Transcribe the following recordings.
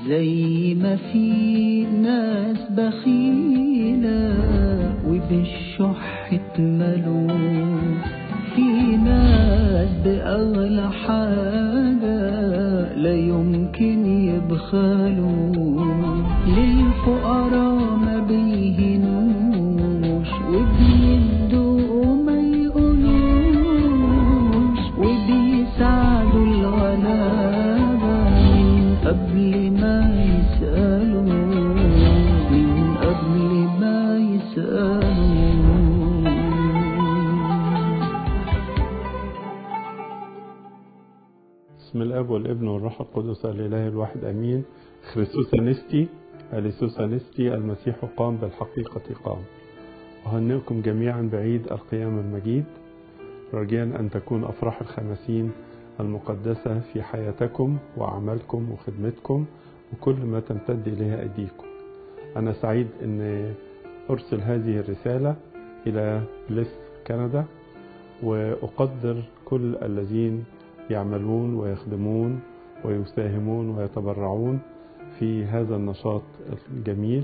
زي ما في ناس بخيلة وبالشح اتملوا في ناس بأغلى حاجة لا يمكن يبخلوا للفقراء ما بيهنوش وبيدوا وما يقولوش وبيساعدوا الغلابة من قبل ما يسألوا من قبل ما يسألوا بسم الاب والابن والروح القدس الاله الواحد امين خريستوس نستي اليسوس نستي المسيح قام بالحقيقه قام اهنئكم جميعا بعيد القيامه المجيد راجيا ان تكون افراح الخمسين المقدسه في حياتكم واعمالكم وخدمتكم وكل ما تمتد اليها ايديكم انا سعيد ان ارسل هذه الرساله الى بليس كندا واقدر كل الذين يعملون ويخدمون ويساهمون ويتبرعون في هذا النشاط الجميل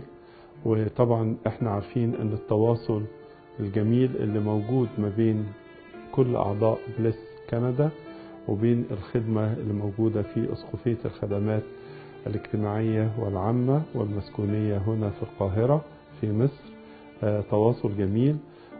وطبعا احنا عارفين ان التواصل الجميل اللي موجود ما بين كل اعضاء بليس كندا وبين الخدمة اللي موجودة في اسقفية الخدمات الاجتماعية والعامة والمسكونية هنا في القاهرة في مصر آه، تواصل جميل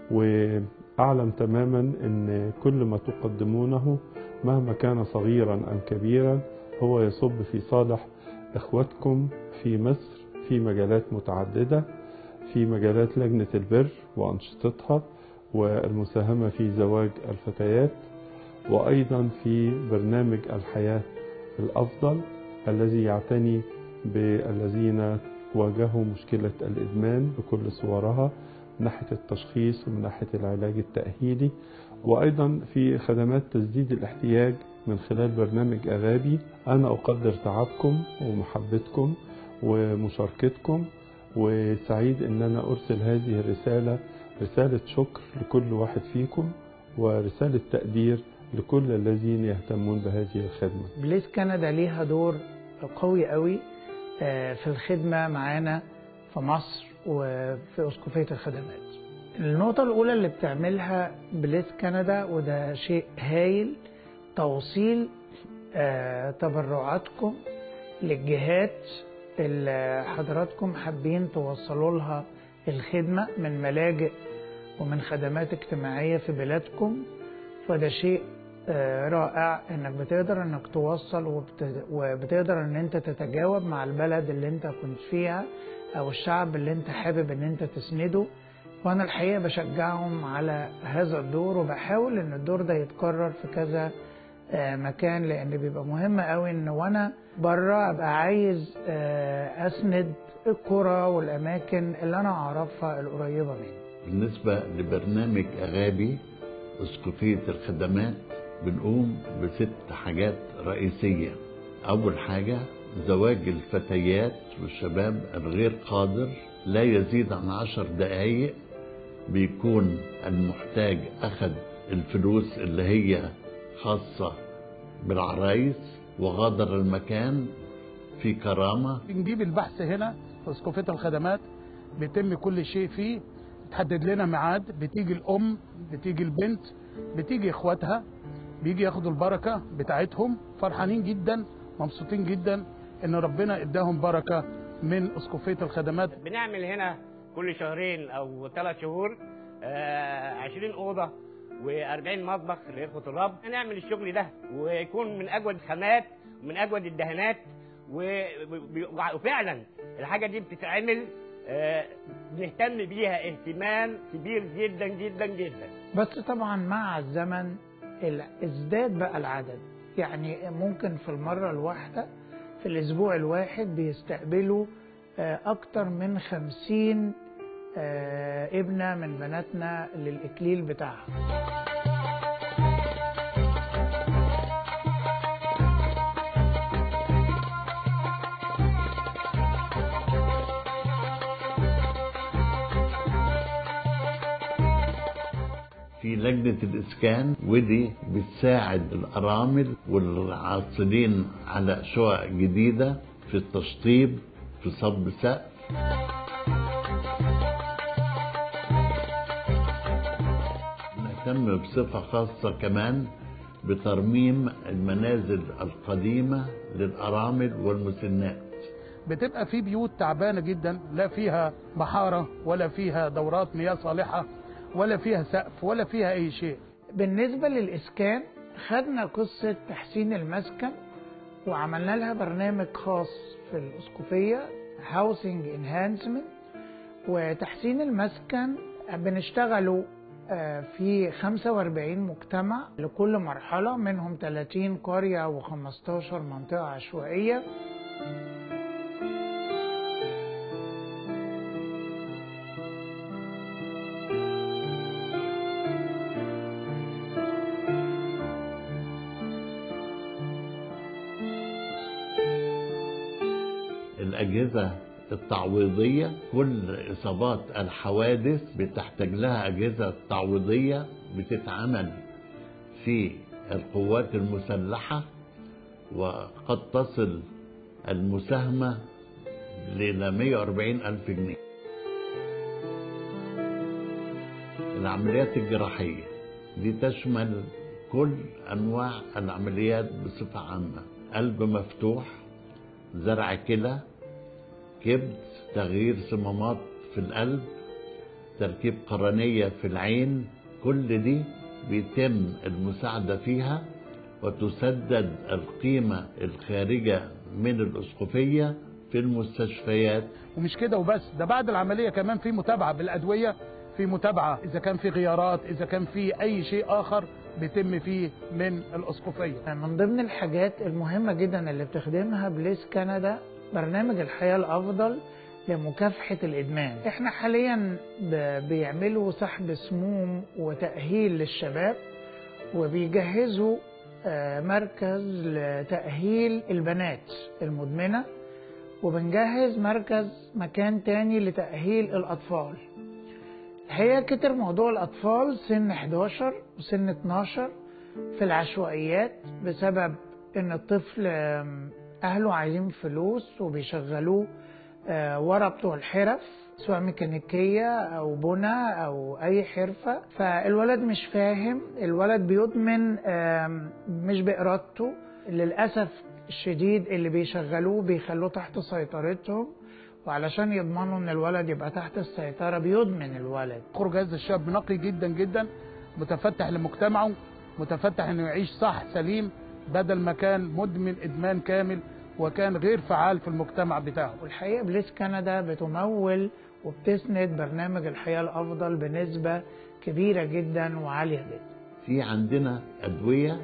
واعلم تماما ان كل ما تقدمونه مهما كان صغيرا أم كبيرا هو يصب في صالح إخوتكم في مصر في مجالات متعددة في مجالات لجنة البر وأنشطتها والمساهمة في زواج الفتيات وأيضا في برنامج الحياة الأفضل الذي يعتني بالذين واجهوا مشكلة الإدمان بكل صورها من ناحية التشخيص ومن ناحية العلاج التأهيلي وأيضا في خدمات تسديد الاحتياج من خلال برنامج أغابي أنا أقدر تعبكم ومحبتكم ومشاركتكم وسعيد أن أنا أرسل هذه الرسالة رسالة شكر لكل واحد فيكم ورسالة تقدير لكل الذين يهتمون بهذه الخدمة بليس كندا ليها دور قوي قوي آه، في الخدمة معانا في مصر وفي أسقفية الخدمات النقطة الأولى اللي بتعملها بليس كندا وده شيء هايل توصيل آه، تبرعاتكم للجهات اللي حضراتكم حابين توصلوا لها الخدمة من ملاجئ ومن خدمات اجتماعية في بلادكم فده شيء آه، رائع انك بتقدر انك توصل وبت- وبتقدر ان انت تتجاوب مع البلد اللي انت كنت فيها او الشعب اللي انت حابب ان انت تسنده وانا الحقيقه بشجعهم على هذا الدور وبحاول ان الدور ده يتكرر في كذا آه، مكان لان بيبقى مهم قوي ان وانا بره ابقى عايز آه، اسند القرى والاماكن اللي انا اعرفها القريبه مني بالنسبة لبرنامج أغابي أسقفية الخدمات بنقوم بست حاجات رئيسية أول حاجة زواج الفتيات والشباب الغير قادر لا يزيد عن عشر دقايق بيكون المحتاج أخذ الفلوس اللي هي خاصة بالعرايس وغادر المكان في كرامة بنجيب البحث هنا في اسقفيه الخدمات بيتم كل شيء فيه تحدد لنا ميعاد بتيجي الام بتيجي البنت بتيجي اخواتها بيجي ياخدوا البركه بتاعتهم فرحانين جدا مبسوطين جدا ان ربنا اداهم بركه من اسقفيه الخدمات بنعمل هنا كل شهرين او ثلاث شهور آه، 20 اوضه و40 مطبخ لاخوه الرب نعمل الشغل ده ويكون من اجود الخامات ومن اجود الدهانات و- و- وفعلا الحاجه دي بتتعمل آه، بنهتم بيها اهتمام كبير جدا جدا جدا بس طبعا مع الزمن ال- ازداد بقى العدد يعني ممكن في المرة الواحدة في الأسبوع الواحد بيستقبلوا آه، أكتر من خمسين آه، ابنة من بناتنا للإكليل بتاعها في لجنة الإسكان ودي بتساعد الأرامل والعاطلين على شقق جديدة في التشطيب في صب سقف نهتم بصفة خاصة كمان بترميم المنازل القديمة للأرامل والمسنات بتبقى في بيوت تعبانه جدا لا فيها محاره ولا فيها دورات مياه صالحه ولا فيها سقف ولا فيها اي شيء بالنسبة للإسكان خدنا قصة تحسين المسكن وعملنا لها برنامج خاص في الأسقفية Housing Enhancement وتحسين المسكن بنشتغله آه، في 45 مجتمع لكل مرحلة منهم 30 قرية و15 منطقة عشوائية الأجهزة التعويضية كل إصابات الحوادث بتحتاج لها أجهزة تعويضية بتتعمل في القوات المسلحة وقد تصل المساهمة إلى 140 ألف جنيه العمليات الجراحية دي تشمل كل أنواع العمليات بصفة عامة قلب مفتوح زرع كلى كبد تغيير صمامات في القلب تركيب قرنية في العين كل دي بيتم المساعدة فيها وتسدد القيمة الخارجة من الأسقفية في المستشفيات ومش كده وبس ده بعد العمليه كمان في متابعه بالادويه في متابعه اذا كان في غيارات اذا كان في اي شيء اخر بيتم فيه من الاسقفيه من ضمن الحاجات المهمة جدا اللي بتخدمها بليس كندا برنامج الحياة الأفضل لمكافحة الإدمان احنا حاليا ب- بيعملوا سحب سموم وتأهيل للشباب وبيجهزوا آه، مركز لتأهيل البنات المدمنة وبنجهز مركز مكان تاني لتأهيل الأطفال هي كتر موضوع الأطفال سن 11 وسن 12 في العشوائيات بسبب إن الطفل آم، أهله عايزين فلوس وبيشغلوه آه، ورا بتوع الحرف سواء ميكانيكية أو بنا أو أي حرفة فالولد مش فاهم الولد بيدمن آم، مش بإرادته للأسف الشديد اللي بيشغلوه بيخلوه تحت سيطرتهم وعلشان يضمنوا ان الولد يبقى تحت السيطرة بيدمن الولد يخرج هذا الشاب نقي جدا جدا متفتح لمجتمعه متفتح انه يعيش صح سليم بدل ما كان مدمن ادمان كامل وكان غير فعال في المجتمع بتاعه والحقيقة بليس كندا بتمول وبتسند برنامج الحياة الأفضل بنسبة كبيرة جدا وعالية جدا في عندنا أدوية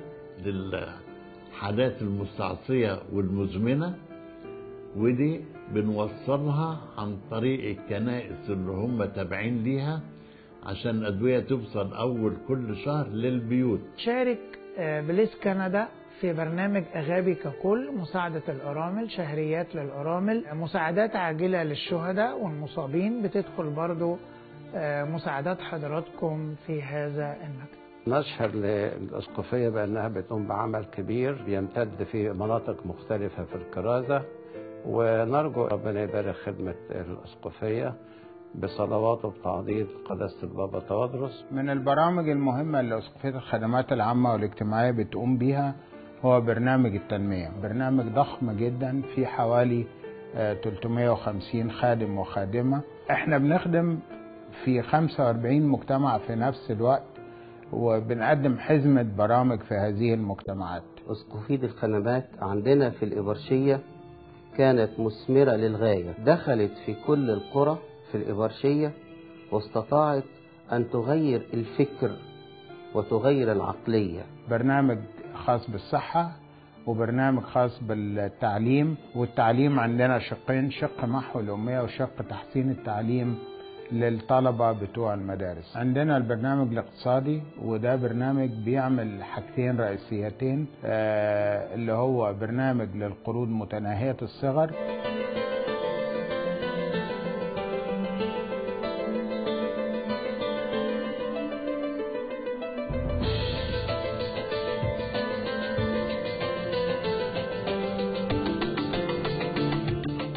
للحالات المستعصية والمزمنة ودي بنوصلها عن طريق الكنائس اللي هم تابعين ليها عشان الأدوية توصل أول كل شهر للبيوت شارك آه، بليس كندا في برنامج أغابي ككل مساعدة الأرامل شهريات للأرامل مساعدات عاجلة للشهداء والمصابين بتدخل برضو آه، مساعدات حضراتكم في هذا المكتب نشهر للأسقفية بأنها بتقوم بعمل كبير بيمتد في مناطق مختلفة في الكرازة ونرجو ربنا يبارك خدمة الأسقفية بصلوات وبتعضيد قداسة البابا تواضرس من البرامج المهمة اللي أسقفية الخدمات العامة والاجتماعية بتقوم بيها هو برنامج التنمية برنامج ضخم جدا فيه حوالي آه، 350 خادم وخادمة احنا بنخدم في 45 مجتمع في نفس الوقت وبنقدم حزمة برامج في هذه المجتمعات أسقفية الخدمات عندنا في الإبرشية كانت مثمرة للغاية دخلت في كل القرى في الإبرشية واستطاعت أن تغير الفكر وتغير العقلية برنامج خاص بالصحة وبرنامج خاص بالتعليم والتعليم عندنا شقين شق محو الأمية وشق تحسين التعليم للطلبة بتوع المدارس عندنا البرنامج الاقتصادي وده برنامج بيعمل حاجتين رئيسيتين آه اللي هو برنامج للقروض متناهية الصغر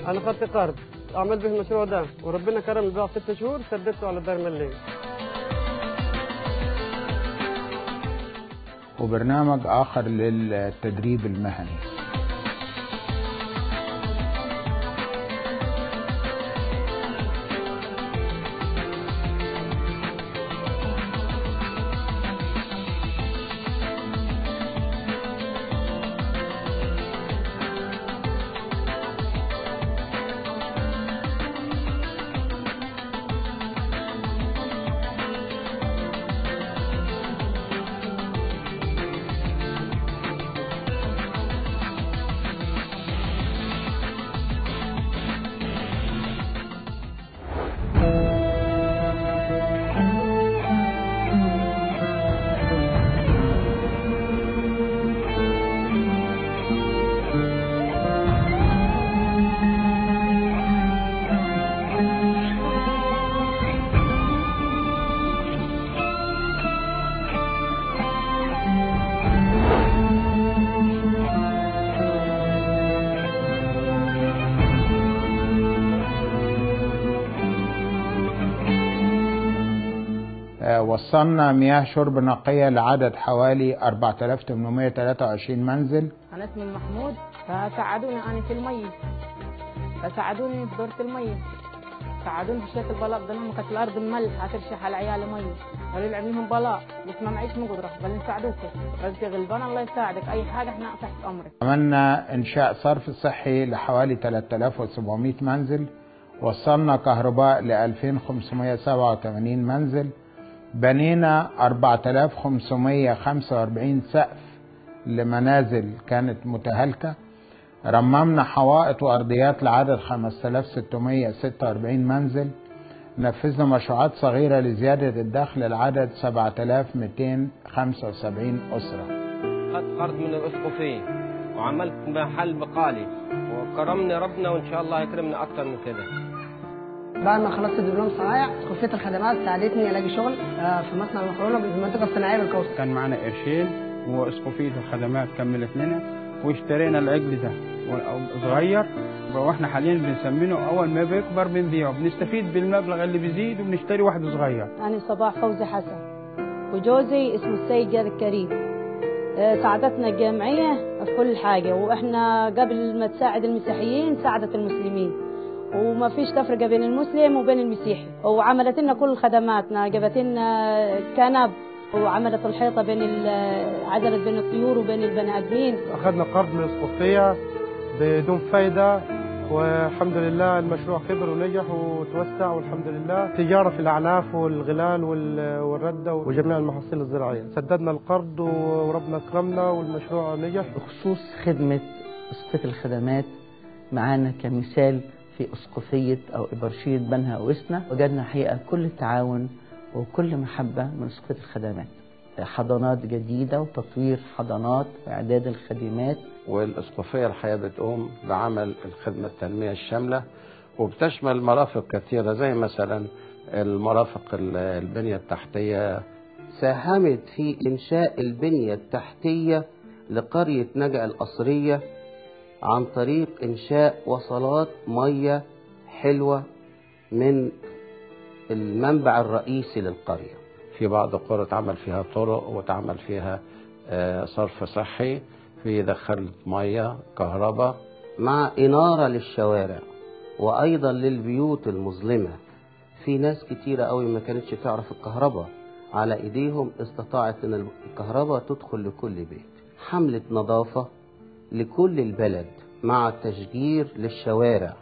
انا خدت قرض اعمل به المشروع ده وربنا كرمني بقى في ست شهور سددته على دار مليون وبرنامج آخر للتدريب المهني آه، وصلنا مياه شرب نقية لعدد حوالي 4823 منزل أنا اسمي محمود فساعدوني أنا في المية فساعدوني في دورة المية ساعدوني في شكل بلاط قالوا لهم كانت الأرض مملح هترشح على عيالي مية قالوا لي لهم بلاط بس ما معيش مقدرة بل نساعدوكم بس غلبان الله يساعدك أي حاجة احنا تحت أمرك عملنا إنشاء صرف صحي لحوالي 3700 منزل وصلنا كهرباء ل 2587 منزل بنينا 4545 سقف لمنازل كانت متهالكة رممنا حوائط وأرضيات لعدد 5646 منزل نفذنا مشروعات صغيرة لزيادة الدخل لعدد 7275 أسرة خدت قرض من الاسقفيه وعملت محل بقالي وكرمني ربنا وان شاء الله يكرمني اكتر من كده بعد ما خلصت دبلوم صنايع كلية الخدمات ساعدتني الاقي شغل آه، في مصنع المكرونه بالمنطقه الصناعيه بالكوثر كان معنا قرشين واسقفيه الخدمات كملت لنا واشترينا العجل ده صغير واحنا حاليا بنسمينه اول ما بيكبر بنبيعه بنستفيد بالمبلغ اللي بيزيد وبنشتري واحد صغير أنا صباح فوزي حسن وجوزي اسمه السيد جاد الكريم آه، ساعدتنا الجامعية في كل حاجة وإحنا قبل ما تساعد المسيحيين ساعدت المسلمين وما فيش تفرقة بين المسلم وبين المسيحي وعملت لنا كل خدماتنا جابت لنا كنب وعملت الحيطة بين ال- عزلت بين الطيور وبين البني آدمين اخذنا قرض من الاسقفيه بدون فايده والحمد لله المشروع كبر ونجح وتوسع والحمد لله تجاره في الاعلاف والغلال وال- والرده وجميع المحاصيل الزراعيه سددنا القرض وربنا اكرمنا والمشروع نجح بخصوص خدمة أسقفة الخدمات معانا كمثال في أسقفية أو إبرشية بنها وإسنا وجدنا حقيقة كل تعاون وكل محبة من أسقفة الخدمات حضانات جديدة وتطوير حضانات وإعداد الخدمات والإسقفية الحقيقة بتقوم بعمل الخدمة التنمية الشاملة وبتشمل مرافق كثيرة زي مثلا المرافق ال- البنية التحتية ساهمت في إنشاء البنية التحتية لقرية نجع القصرية عن طريق إنشاء وصلات مية حلوة من المنبع الرئيسي للقرية في بعض القرى اتعمل فيها طرق واتعمل فيها آه، صرف صحي في دخلت مية كهرباء مع إنارة للشوارع وأيضا للبيوت المظلمة في ناس كتيرة قوي ما كانتش تعرف الكهرباء على إيديهم استطاعت أن الكهرباء تدخل لكل بيت حملة نظافة لكل البلد مع تشجير للشوارع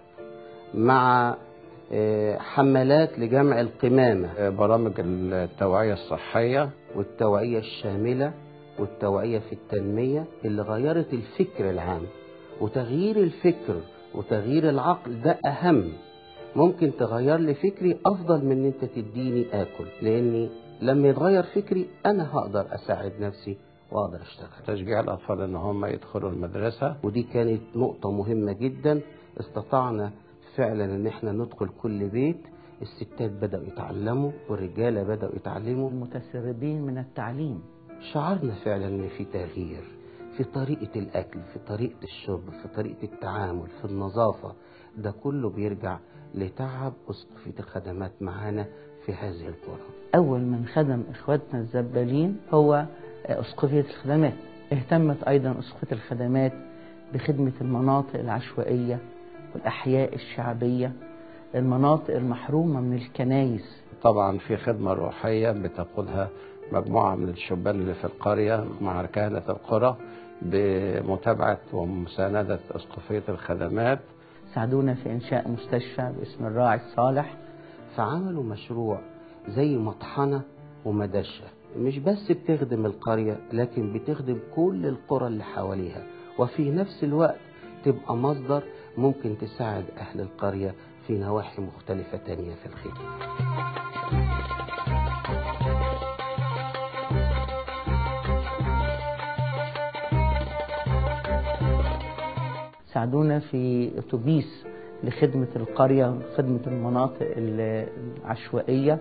مع آه، حملات لجمع القمامة آه، برامج التوعية الصحية والتوعية الشاملة والتوعية في التنمية اللي غيرت الفكر العام وتغيير الفكر وتغيير العقل ده أهم ممكن تغير لي فكري أفضل من إن أنت تديني آكل لأني لما يتغير فكري أنا هقدر أساعد نفسي وأقدر أشتغل تشجيع الأطفال إن هم يدخلوا المدرسة ودي كانت نقطة مهمة جدا استطعنا فعلا ان احنا ندخل كل بيت الستات بدأوا يتعلموا والرجالة بدأوا يتعلموا المتسربين من التعليم شعرنا فعلا ان في تغيير في طريقة الأكل في طريقة الشرب في طريقة التعامل في النظافة ده كله بيرجع لتعب أسقفية الخدمات معانا في هذه القرى أول من خدم إخواتنا الزبالين هو أسقفية الخدمات اهتمت أيضا أسقفية الخدمات بخدمة المناطق العشوائية والأحياء الشعبية المناطق المحرومة من الكنايس طبعا في خدمة روحية بتقودها مجموعة من الشبان اللي في القرية مع كهنة القرى بمتابعة ومساندة أسقفية الخدمات ساعدونا في إنشاء مستشفى باسم الراعي الصالح فعملوا مشروع زي مطحنة ومدشة مش بس بتخدم القرية لكن بتخدم كل القرى اللي حواليها وفي نفس الوقت تبقى مصدر ممكن تساعد أهل القرية في نواحي مختلفة تانية في الخدمة ساعدونا في أتوبيس لخدمة القرية خدمة المناطق العشوائية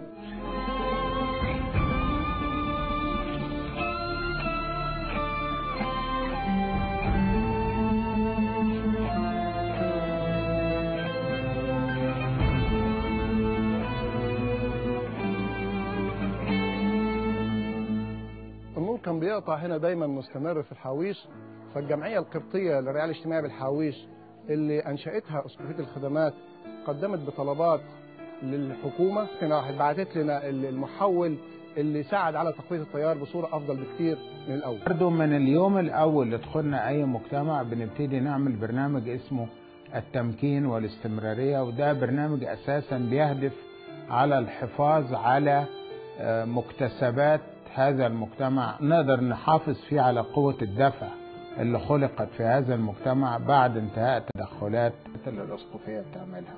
النور كان بيقطع هنا دايما مستمر في الحاويش فالجمعية القبطية للرعاية الاجتماعية بالحاويش اللي أنشأتها أسقفية الخدمات قدمت بطلبات للحكومة هنا راحت بعتت لنا المحول اللي ساعد على تقوية التيار بصورة أفضل بكتير من الأول برضو من اليوم الأول اللي دخلنا أي مجتمع بنبتدي نعمل برنامج اسمه التمكين والاستمرارية وده برنامج أساسا بيهدف على الحفاظ على مكتسبات هذا المجتمع نقدر نحافظ فيه على قوة الدفع اللي خلقت في هذا المجتمع بعد انتهاء التدخلات اللي الأسقفية بتعملها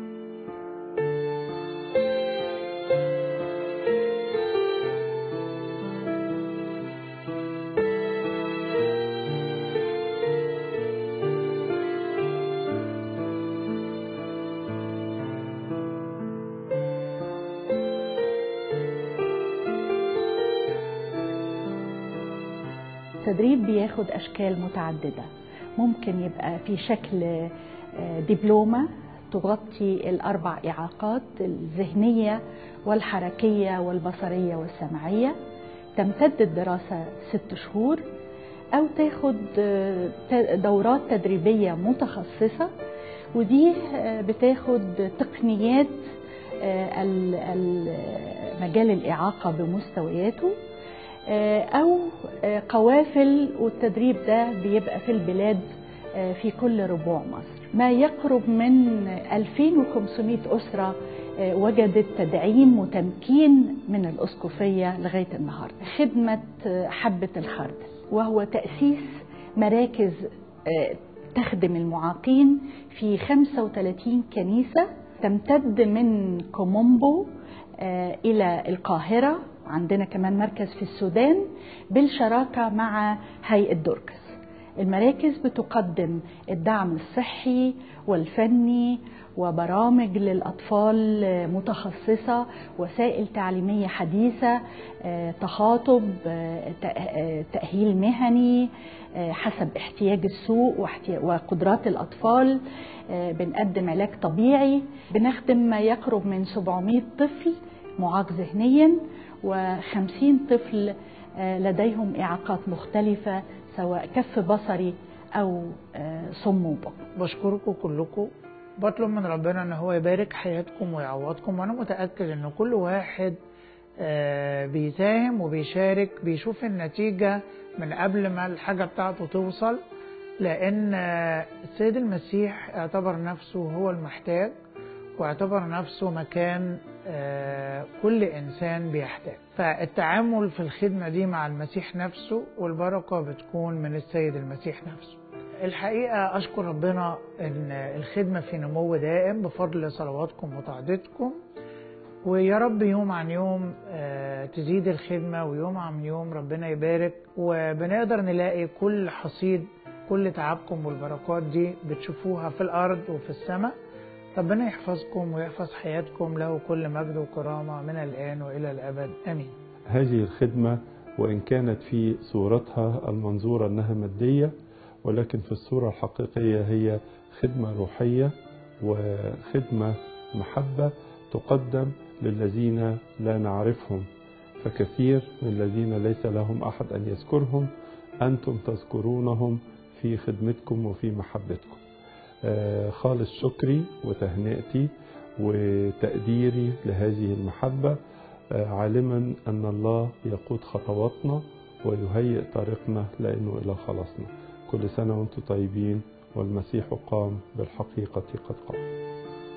التدريب بياخد أشكال متعددة ممكن يبقى في شكل دبلومة تغطي الأربع إعاقات الذهنية والحركية والبصرية والسمعية تمتد الدراسة ست شهور أو تاخد دورات تدريبية متخصصة ودي بتاخد تقنيات مجال الإعاقة بمستوياته أو قوافل والتدريب ده بيبقى في البلاد في كل ربوع مصر ما يقرب من 2500 أسرة وجدت تدعيم وتمكين من الأسقفية لغاية النهاردة خدمة حبة الخردل وهو تأسيس مراكز تخدم المعاقين في 35 كنيسة تمتد من كومومبو إلى القاهرة عندنا كمان مركز في السودان بالشراكة مع هيئة دوركس المراكز بتقدم الدعم الصحي والفني وبرامج للأطفال متخصصة وسائل تعليمية حديثة تخاطب تأهيل مهني حسب احتياج السوق وقدرات الأطفال بنقدم علاج طبيعي بنخدم ما يقرب من 700 طفل معاق ذهنيا وخمسين طفل لديهم إعاقات مختلفة سواء كف بصري أو صم وبكم بشكركم كلكم بطلب من ربنا ان هو يبارك حياتكم ويعوضكم وانا متاكد ان كل واحد بيساهم وبيشارك بيشوف النتيجه من قبل ما الحاجه بتاعته توصل لان السيد المسيح اعتبر نفسه هو المحتاج واعتبر نفسه مكان كل انسان بيحتاج فالتعامل في الخدمه دي مع المسيح نفسه والبركه بتكون من السيد المسيح نفسه الحقيقه اشكر ربنا ان الخدمه في نمو دائم بفضل صلواتكم وتعضيدكم ويا رب يوم عن يوم تزيد الخدمه ويوم عن يوم ربنا يبارك وبنقدر نلاقي كل حصيد كل تعبكم والبركات دي بتشوفوها في الارض وفي السماء ربنا يحفظكم ويحفظ حياتكم له كل مجد وكرامة من الآن وإلى الأبد آمين هذه الخدمة وإن كانت في صورتها المنظورة أنها مادية ولكن في الصورة الحقيقية هي خدمة روحية وخدمة محبة تقدم للذين لا نعرفهم فكثير من الذين ليس لهم أحد أن يذكرهم أنتم تذكرونهم في خدمتكم وفي محبتكم آه، خالص شكري وتهنئتي وتقديري لهذه المحبة آه، عالما أن الله يقود خطواتنا ويهيئ طريقنا لأنه إلى خلاصنا كل سنة وأنتم طيبين والمسيح قام بالحقيقة قد قام